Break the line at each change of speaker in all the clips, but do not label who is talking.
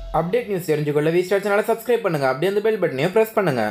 update news தெரிஞ்சுக்கொள்ள V star சேனலை subscribe பண்ணுங்க அப்படியே அந்த பெல் பட்டனையும் ப்ரெஸ் பண்ணுங்க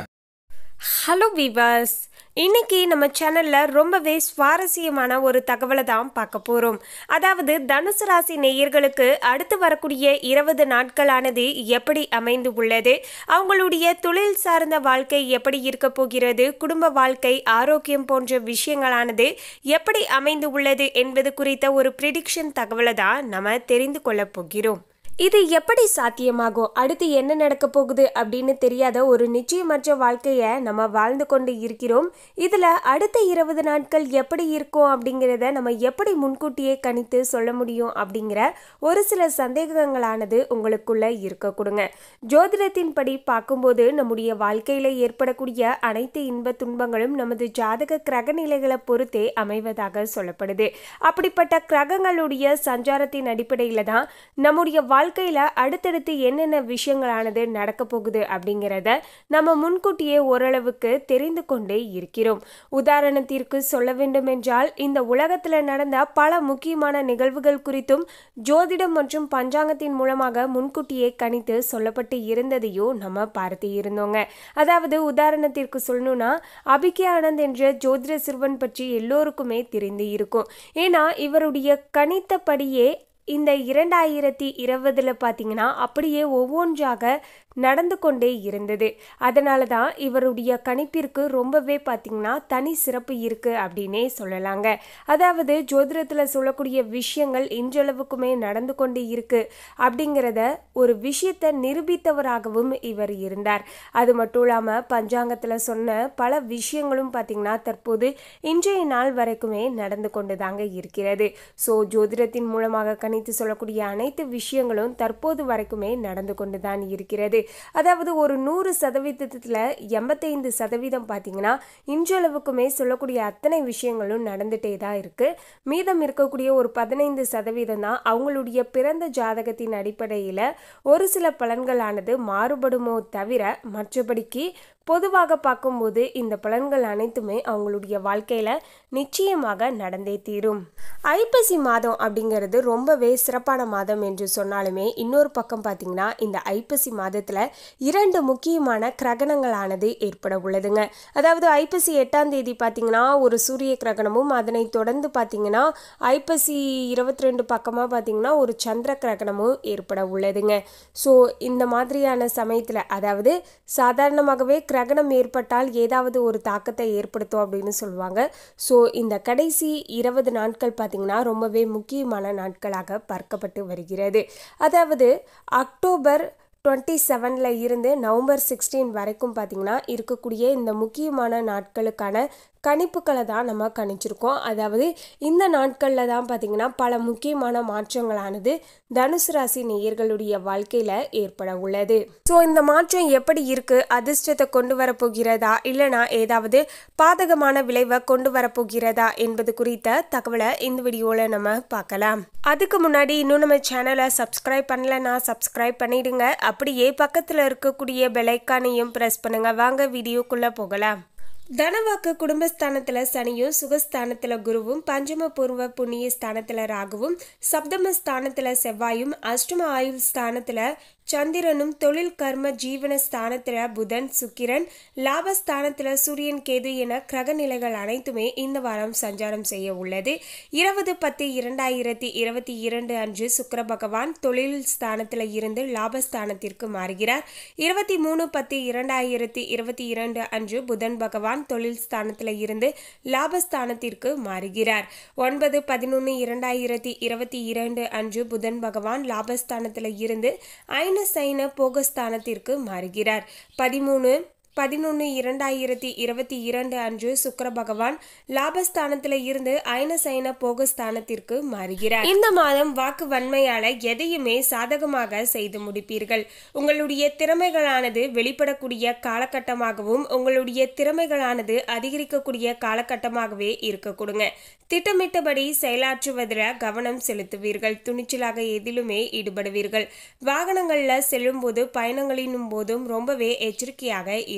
ஹலோ விவாஸ் இன்னைக்கு நம்ம சேனலில் ரொம்பவே சுவாரஸ்யமான ஒரு தகவலை தான் பார்க்க போகிறோம் அதாவது தனுசு ராசி நேயர்களுக்கு அடுத்து வரக்கூடிய இருபது நாட்களானது எப்படி அமைந்து உள்ளது அவங்களுடைய தொழில் சார்ந்த வாழ்க்கை எப்படி இருக்க போகிறது குடும்ப வாழ்க்கை ஆரோக்கியம் போன்ற விஷயங்களானது எப்படி அமைந்து உள்ளது என்பது குறித்த ஒரு ப்ரிடிக்ஷன் தகவலை தான் நம்ம தெரிந்து கொள்ளப் போகிறோம் இது எப்படி சாத்தியமாகும் அடுத்து என்ன நடக்க போகுது அப்படின்னு தெரியாத ஒரு நிச்சயமற்ற வாழ்க்கையை நம்ம வாழ்ந்து கொண்டு இருக்கிறோம் இதில் அடுத்த இருபது நாட்கள் எப்படி இருக்கும் அப்படிங்கிறத நம்ம எப்படி முன்கூட்டியே கணித்து சொல்ல முடியும் அப்படிங்கிற ஒரு சில சந்தேகங்களானது உங்களுக்குள்ள இருக்க கொடுங்க ஜோதிடத்தின் படி பார்க்கும்போது நம்முடைய வாழ்க்கையில் ஏற்படக்கூடிய அனைத்து இன்ப துன்பங்களும் நமது ஜாதக கிரக நிலைகளை பொறுத்தே அமைவதாக சொல்லப்படுது அப்படிப்பட்ட கிரகங்களுடைய சஞ்சாரத்தின் அடிப்படையில் தான் நம்முடைய வாழ்க்கையில் அடுத்தடுத்து என்னென்ன விஷயங்களானது நடக்க போகுது அப்படிங்கிறத நம்ம முன்கூட்டியே ஓரளவுக்கு தெரிந்து கொண்டே இருக்கிறோம் உதாரணத்திற்கு சொல்ல வேண்டும் என்றால் இந்த உலகத்தில் நடந்த பல முக்கியமான நிகழ்வுகள் குறித்தும் ஜோதிடம் மற்றும் பஞ்சாங்கத்தின் மூலமாக முன்கூட்டியே கணித்து சொல்லப்பட்டு இருந்ததையும் நம்ம பார்த்து இருந்தோங்க அதாவது உதாரணத்திற்கு சொல்லணும்னா அபிகே ஆனந்த் என்ற ஜோதிட சிறுவன் பற்றி எல்லோருக்குமே தெரிந்து இருக்கும் ஏன்னா இவருடைய கணித்தபடியே இந்த இரண்டாயிரத்தி இருபதில் பார்த்தீங்கன்னா அப்படியே ஒவ்வொன்றாக நடந்து கொண்டே இருந்தது அதனால தான் இவருடைய கணிப்பிற்கு ரொம்பவே பார்த்தீங்கன்னா தனி சிறப்பு இருக்குது அப்படின்னே சொல்லலாங்க அதாவது ஜோதிடத்தில் சொல்லக்கூடிய விஷயங்கள் இன்றளவுக்குமே நடந்து கொண்டே இருக்கு அப்படிங்கிறத ஒரு விஷயத்தை நிரூபித்தவராகவும் இவர் இருந்தார் அது மட்டும் இல்லாமல் பஞ்சாங்கத்தில் சொன்ன பல விஷயங்களும் பார்த்தீங்கன்னா தற்போது இன்றைய நாள் வரைக்குமே நடந்து கொண்டு தாங்க இருக்கிறது ஸோ ஜோதிடத்தின் மூலமாக கணித்து சொல்லக்கூடிய அனைத்து விஷயங்களும் தற்போது வரைக்குமே நடந்து கொண்டு தான் இருக்கிறது அதாவது ஒரு நூறு சதவீதத்தில் எண்பத்தைந்து சதவீதம் பார்த்தீங்கன்னா இன்றளவுக்குமே சொல்லக்கூடிய அத்தனை விஷயங்களும் நடந்துட்டே தான் இருக்குது மீதம் இருக்கக்கூடிய ஒரு பதினைந்து சதவீதம் தான் அவங்களுடைய பிறந்த ஜாதகத்தின் அடிப்படையில் ஒரு சில பலன்களானது மாறுபடுமோ தவிர மற்றபடிக்கு பொதுவாக பார்க்கும்போது இந்த பலன்கள் அனைத்துமே அவங்களுடைய வாழ்க்கையில் நிச்சயமாக நடந்தே தீரும் ஐப்பசி மாதம் அப்படிங்கிறது ரொம்பவே சிறப்பான மாதம் என்று சொன்னாலுமே இன்னொரு பக்கம் பார்த்தீங்கன்னா இந்த ஐப்பசி மாதத்தில் இரண்டு முக்கியமான கிரகணங்களானது ஏற்பட உள்ளதுங்க அதாவது ஐப்பசி எட்டாம் தேதி பார்த்தீங்கன்னா ஒரு சூரிய கிரகணமும் அதனை தொடர்ந்து பார்த்தீங்கன்னா ஐப்பசி இருபத்தி ரெண்டு பக்கமாக பார்த்தீங்கன்னா ஒரு சந்திர கிரகணமும் ஏற்பட உள்ளதுங்க ஸோ இந்த மாதிரியான சமயத்தில் அதாவது சாதாரணமாகவே கிரகணம் ஏற்பட்டால் ஏதாவது ஒரு தாக்கத்தை ஏற்படுத்தும் அப்படின்னு சொல்லுவாங்க ஸோ இந்த கடைசி இருபது நாட்கள் பார்த்திங்கன்னா ரொம்பவே முக்கியமான நாட்களாக பார்க்கப்பட்டு வருகிறது அதாவது அக்டோபர் டுவெண்ட்டி செவனில் இருந்து நவம்பர் சிக்ஸ்டீன் வரைக்கும் பார்த்திங்கன்னா இருக்கக்கூடிய இந்த முக்கியமான நாட்களுக்கான கணிப்புகளை தான் நம்ம கணிச்சிருக்கோம் அதாவது இந்த நாட்களில் தான் பார்த்திங்கன்னா பல முக்கியமான மாற்றங்களானது தனுசு ராசி நேயர்களுடைய வாழ்க்கையில் ஏற்பட உள்ளது ஸோ இந்த மாற்றம் எப்படி இருக்குது அதிர்ஷ்டத்தை கொண்டு வரப்போகிறதா இல்லைனா ஏதாவது பாதகமான விளைவை கொண்டு வரப்போகிறதா என்பது குறித்த தகவலை இந்த வீடியோவில் நம்ம பார்க்கலாம் அதுக்கு முன்னாடி இன்னும் நம்ம சேனலை சப்ஸ்கிரைப் பண்ணலன்னா சப்ஸ்கிரைப் பண்ணிடுங்க அப்படியே பக்கத்தில் இருக்கக்கூடிய பெலைக்கானையும் ப்ரெஸ் பண்ணுங்க வாங்க வீடியோக்குள்ளே போகலாம் தனவாக்கு குடும்பஸ்தானத்தில் சனியும் சுகஸ்தானத்தில் குருவும் பஞ்சம பூர்வ புண்ணிய ஸ்தானத்தில் ராகுவும் சப்தம ஸ்தானத்தில் செவ்வாயும் அஷ்டம ஆயுள் ஸ்தானத்தில் சந்திரனும் தொழில் கர்ம ஜீவன ஸ்தானத்தில் புதன் சுக்கிரன் லாபஸ்தானத்தில் சூரியன் கேது என கிரக நிலைகள் அனைத்துமே இந்த வாரம் சஞ்சாரம் செய்ய உள்ளது இருபது பத்து இரண்டாயிரத்தி இருபத்தி இரண்டு அன்று சுக்கர பகவான் தொழில் ஸ்தானத்தில் இருந்து லாபஸ்தானத்திற்கு மாறுகிறார் இருபத்தி மூணு பத்து இரண்டாயிரத்தி இருபத்தி இரண்டு அன்று புதன் பகவான் தொழில் ஸ்தானத்தில் இருந்து லாபஸ்தானத்திற்கு மாறுகிறார் ஒன்பது பதினொன்று இரண்டாயிரத்தி இருபத்தி இரண்டு அன்று புதன் பகவான் லாபஸ்தானத்தில் இருந்து ஐன சைன போகஸ்தானத்திற்கு மாறுகிறார் பதிமூணு பதினொன்று இரண்டாயிரத்தி இருபத்தி இரண்டு அன்று சுக்கர பகவான் லாபஸ்தானத்தில் இருந்து ஐன சைன போகஸ்தானத்திற்கு மாறுகிறார் இந்த மாதம் வாக்கு வன்மையால எதையுமே சாதகமாக செய்து முடிப்பீர்கள் உங்களுடைய திறமைகளானது வெளிப்படக்கூடிய காலகட்டமாகவும் உங்களுடைய திறமைகளானது அதிகரிக்கக்கூடிய காலகட்டமாகவே இருக்க கொடுங்க திட்டமிட்டபடி செயலாற்றுவதில் கவனம் செலுத்துவீர்கள் துணிச்சலாக எதிலுமே ஈடுபடுவீர்கள் வாகனங்களில் செல்லும்போது பயணங்களின் போதும் ரொம்பவே எச்சரிக்கையாக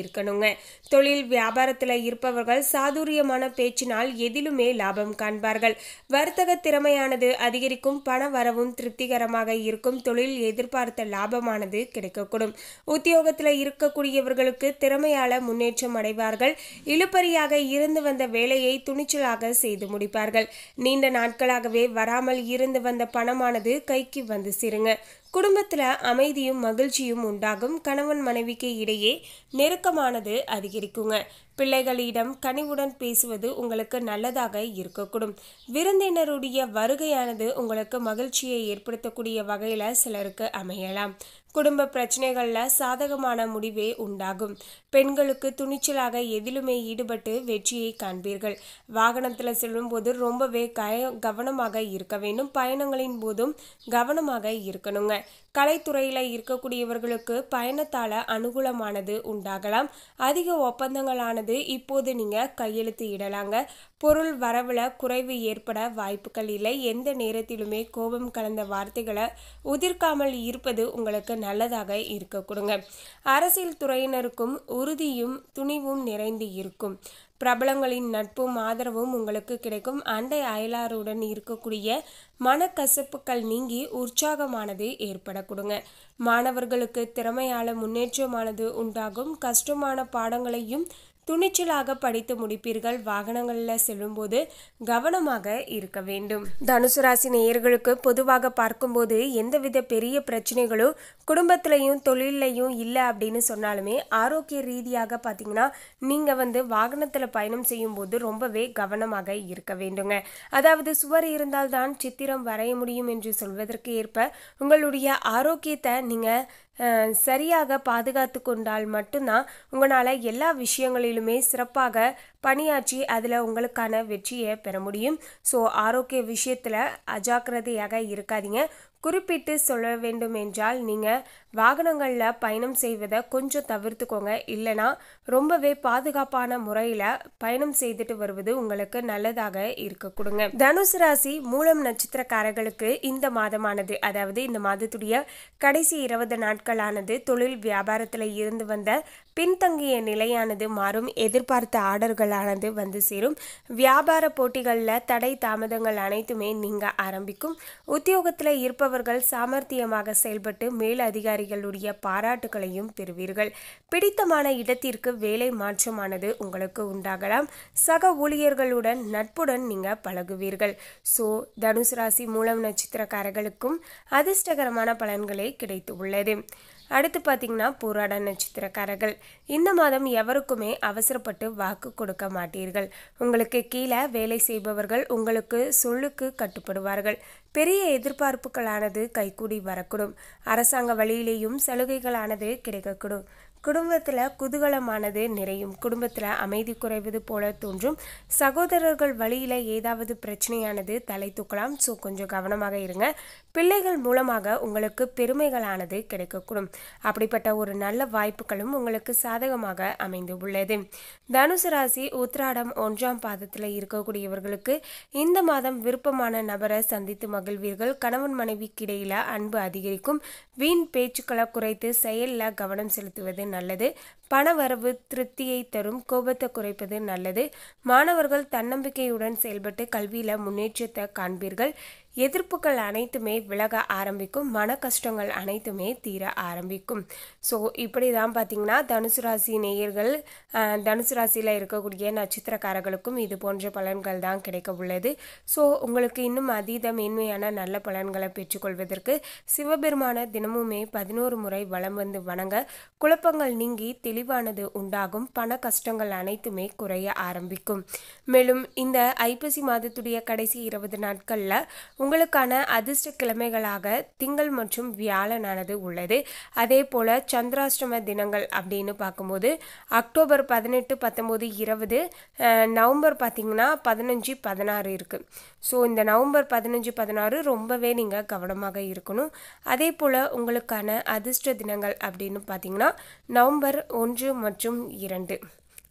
இருக்கணுங்க தொழில் வியாபாரத்தில் இருப்பவர்கள் சாதுரியமான பேச்சினால் எதிலுமே லாபம் காண்பார்கள் வர்த்தக திறமையானது அதிகரிக்கும் பண வரவும் திருப்திகரமாக இருக்கும் தொழில் எதிர்பார்த்த லாபமானது கிடைக்கக்கூடும் உத்தியோகத்தில் இருக்கக்கூடியவர்களுக்கு திறமையால முன்னேற்றம் அடைவார்கள் இழுபறியாக இருந்து வந்த வேலையை துணிச்சலாக செய்து முடிப்பார்கள் நீண்ட நாட்களாகவே வராமல் இருந்து வந்த பணமானது கைக்கு வந்து சேருங்க குடும்பத்தில் அமைதியும் மகிழ்ச்சியும் உண்டாகும் கணவன் மனைவிக்கு இடையே நெருக்கமானது அதிகரிக்குங்க பிள்ளைகளிடம் கனிவுடன் பேசுவது உங்களுக்கு நல்லதாக இருக்கக்கூடும் விருந்தினருடைய வருகையானது உங்களுக்கு மகிழ்ச்சியை ஏற்படுத்தக்கூடிய வகையில் சிலருக்கு அமையலாம் குடும்ப பிரச்சனைகளில் சாதகமான முடிவே உண்டாகும் பெண்களுக்கு துணிச்சலாக எதிலுமே ஈடுபட்டு வெற்றியை காண்பீர்கள் வாகனத்தில் செல்லும்போது ரொம்பவே கய கவனமாக இருக்க வேண்டும் பயணங்களின் போதும் கவனமாக இருக்கணுங்க கலைத்துறையில் இருக்கக்கூடியவர்களுக்கு பயணத்தால் அனுகூலமானது உண்டாகலாம் அதிக ஒப்பந்தங்களானது இப்போது நீங்கள் கையெழுத்து இடலாங்க பொருள் வரவில் குறைவு ஏற்பட வாய்ப்புகள் இல்லை எந்த நேரத்திலுமே கோபம் கலந்த வார்த்தைகளை உதிர்க்காமல் இருப்பது உங்களுக்கு நல்லதாக இருக்க கொடுங்க அரசியல் துறையினருக்கும் உறுதியும் துணிவும் நிறைந்து இருக்கும் பிரபலங்களின் நட்பும் ஆதரவும் உங்களுக்கு கிடைக்கும் அண்டை அயலாருடன் இருக்கக்கூடிய மனக்கசப்புகள் நீங்கி உற்சாகமானது ஏற்பட கொடுங்க மாணவர்களுக்கு திறமையால முன்னேற்றமானது உண்டாகும் கஷ்டமான பாடங்களையும் துணிச்சலாக படித்து முடிப்பீர்கள் வாகனங்களில் செல்லும்போது கவனமாக இருக்க வேண்டும் தனுசு ராசி நேயர்களுக்கு பொதுவாக பார்க்கும்போது எந்தவித பெரிய பிரச்சனைகளும் குடும்பத்திலையும் தொழிலையும் இல்லை அப்படின்னு சொன்னாலுமே ஆரோக்கிய ரீதியாக பார்த்தீங்கன்னா நீங்கள் வந்து வாகனத்தில் பயணம் செய்யும்போது ரொம்பவே கவனமாக இருக்க வேண்டுங்க அதாவது சுவர் இருந்தால்தான் சித்திரம் வரைய முடியும் என்று சொல்வதற்கு ஏற்ப உங்களுடைய ஆரோக்கியத்தை நீங்கள் அஹ், சரியாக பாதுகாத்து கொண்டால் மட்டும்தான் உங்களால் எல்லா விஷயங்களிலுமே சிறப்பாக பணியாற்றி அதில் உங்களுக்கான வெற்றியை பெற முடியும் ஸோ ஆரோக்கிய விஷயத்தில் அஜாக்கிரதையாக இருக்காதீங்க குறிப்பிட்டு சொல்ல வேண்டும் என்றால் நீங்கள் வாகனங்களில் பயணம் செய்வதை கொஞ்சம் தவிர்த்துக்கோங்க இல்லைனா ரொம்பவே பாதுகாப்பான முறையில் பயணம் செய்துட்டு வருவது உங்களுக்கு நல்லதாக இருக்க கொடுங்க தனுசு ராசி மூலம் நட்சத்திரக்காரர்களுக்கு இந்த மாதமானது அதாவது இந்த மாதத்துடைய கடைசி இருபது நாட்களானது தொழில் வியாபாரத்தில் இருந்து வந்த பின்தங்கிய நிலையானது மாறும் எதிர்பார்த்த ஆர்டர்களானது வந்து சேரும் வியாபார போட்டிகளில் தடை தாமதங்கள் அனைத்துமே நீங்க ஆரம்பிக்கும் உத்தியோகத்தில் இருப்பவர்கள் சாமர்த்தியமாக செயல்பட்டு மேல் அதிகாரிகளுடைய பாராட்டுகளையும் பெறுவீர்கள் பிடித்தமான இடத்திற்கு வேலை மாற்றமானது உங்களுக்கு உண்டாகலாம் சக ஊழியர்களுடன் நட்புடன் நீங்க பழகுவீர்கள் ஸோ தனுசு ராசி மூலம் நட்சத்திரக்காரர்களுக்கும் அதிர்ஷ்டகரமான பலன்களே கிடைத்து உள்ளது அடுத்து பார்த்தீங்கன்னா போராட நட்சத்திரக்காரர்கள் இந்த மாதம் எவருக்குமே அவசரப்பட்டு வாக்கு கொடுக்க மாட்டீர்கள் உங்களுக்கு கீழே வேலை செய்பவர்கள் உங்களுக்கு சொல்லுக்கு கட்டுப்படுவார்கள் பெரிய எதிர்பார்ப்புகளானது கைகூடி வரக்கூடும் அரசாங்க வழியிலேயும் சலுகைகளானது கிடைக்கக்கூடும் குடும்பத்தில் குதூகலமானது நிறையும் குடும்பத்தில் அமைதி குறைவது போல தோன்றும் சகோதரர்கள் வழியில் ஏதாவது பிரச்சனையானது தலை தூக்கலாம் ஸோ கொஞ்சம் கவனமாக இருங்க பிள்ளைகள் மூலமாக உங்களுக்கு பெருமைகளானது கிடைக்கக்கூடும் அப்படிப்பட்ட ஒரு நல்ல வாய்ப்புகளும் உங்களுக்கு சாதகமாக அமைந்து உள்ளது தனுசு ராசி உத்ராடம் ஒன்றாம் பாதத்தில் இருக்கக்கூடியவர்களுக்கு இந்த மாதம் விருப்பமான நபரை சந்தித்து மகிழ்வீர்கள் கணவன் மனைவிக்கு இடையில அன்பு அதிகரிக்கும் வீண் பேச்சுக்களை குறைத்து செயலில் கவனம் செலுத்துவது நல்லது பணவரவு திருப்தியை தரும் கோபத்தை குறைப்பது நல்லது மாணவர்கள் தன்னம்பிக்கையுடன் செயல்பட்டு கல்வியில் முன்னேற்றத்தை காண்பீர்கள் எதிர்ப்புகள் அனைத்துமே விலக ஆரம்பிக்கும் மன கஷ்டங்கள் அனைத்துமே தீர ஆரம்பிக்கும் ஸோ இப்படி தான் பார்த்தீங்கன்னா தனுசு ராசி நேயர்கள் அஹ், தனுசு ராசியில் இருக்கக்கூடிய நட்சத்திரக்காரர்களுக்கும் இது போன்ற பலன்கள் தான் கிடைக்க உள்ளது ஸோ உங்களுக்கு இன்னும் அதீத மேன்மையான நல்ல பலன்களை பெற்றுக்கொள்வதற்கு சிவபெருமான தினமுமே பதினோரு முறை வலம் வந்து வணங்க குழப்பங்கள் நீங்கி தெளிவானது உண்டாகும் பண கஷ்டங்கள் அனைத்துமே குறைய ஆரம்பிக்கும் மேலும் இந்த ஐப்பசி மாதத்துடைய கடைசி இருபது நாட்களில் உங்களுக்கான அதிர்ஷ்ட கிழமைகளாக திங்கள் மற்றும் வியாழனானது உள்ளது அதே போல் சந்திராஷ்டம தினங்கள் அப்படின்னு பார்க்கும்போது அக்டோபர் பதினெட்டு பத்தொம்போது இருபது அஹ், நவம்பர் பார்த்தீங்கன்னா பதினஞ்சு பதினாறு இருக்குது ஸோ இந்த நவம்பர் பதினஞ்சு பதினாறு ரொம்பவே நீங்கள் கவனமாக இருக்கணும் அதே போல் உங்களுக்கான அதிர்ஷ்ட தினங்கள் அப்படின்னு பார்த்தீங்கன்னா நவம்பர் ஒன்று மற்றும் இரண்டு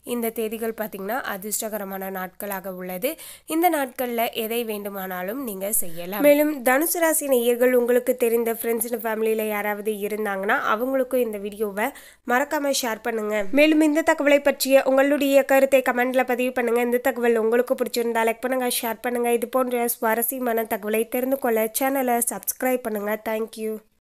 இந்த தேதிகள் பார்த்திங்கன்னா அதிர்ஷ்டகரமான நாட்களாக உள்ளது இந்த நாட்களில் எதை வேண்டுமானாலும் நீங்கள் செய்யலாம் மேலும் தனுசு ராசி நேயர்கள் உங்களுக்கு தெரிந்த ஃப்ரெண்ட்ஸ் அண்ட் ஃபேமிலியில் யாராவது இருந்தாங்கன்னா அவங்களுக்கும் இந்த வீடியோவை மறக்காம ஷேர் பண்ணுங்க மேலும் இந்த தகவலை பற்றிய உங்களுடைய கருத்தை கமெண்ட்ல பதிவு பண்ணுங்க இந்த தகவல் உங்களுக்கு பிடிச்சிருந்தா லைக் பண்ணுங்க ஷேர் பண்ணுங்க இது போன்ற சுவாரஸ்யமான தகவலை தெரிந்து கொள்ள சேனலை சப்ஸ்கிரைப் பண்ணுங்க தேங்க்யூ